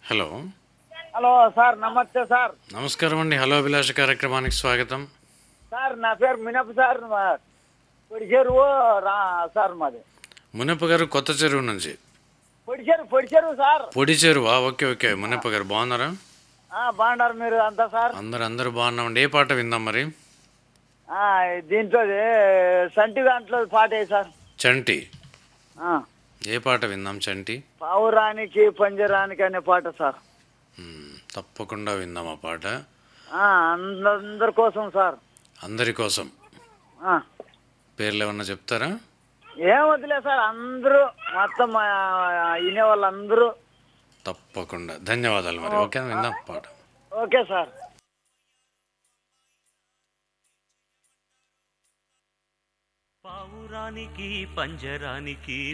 hello hello sir నమస్తే sir నమస్కారం అండి హలో అభిలాష కార్యక్రమానికి స్వాగతం సార్ నా పేరు మినప్ సార్ మా- పొడిచెరువు రా సార్ మాది మునప్ప గారు కొత్త చెరువు నుంచి పొడిచెరువు పొడిచెరువు సార్ పొడి చెరువా ఓకే ఓకే మునప్ప గారు బాగున్నారా ఆ, బాగున్నారు మీరు అంతా సార్ అందరు అందరు బాగున్నామండి ఏ పాట విందాం మరి ఆ, దీంట్లో సంటి దాంట్లో పాట ఏ సార్ చంటి ఆ, ఏ పాట విందాం చంటి పావురానికి పంజరానికి అనే పాట సార్ మ్మ్, తప్పకుండా విందాం ఆ పాట ఆ, అంద- అందరి కోసం సార్ అందరి కోసం ఆ, పేర్లు ఏమన్నా చెప్తారా ఏం వదిలే సార్ అందరూ మొత్తం ఆ, వినే వాళ్ళందరూ తప్పకుండా ధన్యవాదాలు మరి ఓకే విందాం పాట ఓకే సార్ పావురానికి పంజరానికి